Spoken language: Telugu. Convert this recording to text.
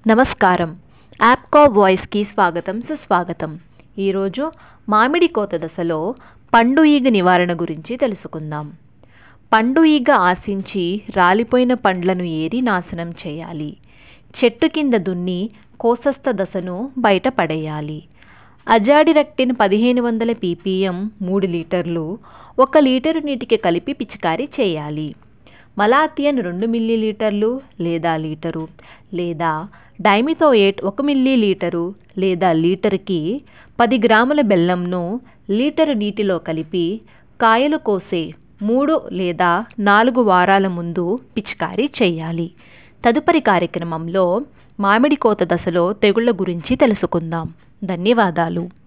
నమస్కారం యాప్కో వాయిస్కి స్వాగతం సుస్వాగతం ఈరోజు మామిడి కోత దశలో పండు ఈగ నివారణ గురించి తెలుసుకుందాం పండు ఈగ ఆశించి రాలిపోయిన పండ్లను ఏరి నాశనం చేయాలి చెట్టు కింద దున్ని కోసస్థ దశను బయట పడేయాలి అజాడిరక్టిన్ పదిహేను వందల పీపీఎం మూడు లీటర్లు ఒక లీటరు నీటికి కలిపి పిచికారీ చేయాలి మలాథియన్ రెండు మిల్లీలీటర్లు లేదా లీటరు లేదా డైమిథోయేట్ ఒక మిల్లీలీటరు లేదా లీటర్కి పది గ్రాముల బెల్లంను లీటరు నీటిలో కలిపి కాయలు కోసే మూడు లేదా నాలుగు వారాల ముందు పిచికారీ చేయాలి తదుపరి కార్యక్రమంలో మామిడి కోత దశలో తెగుళ్ళ గురించి తెలుసుకుందాం ధన్యవాదాలు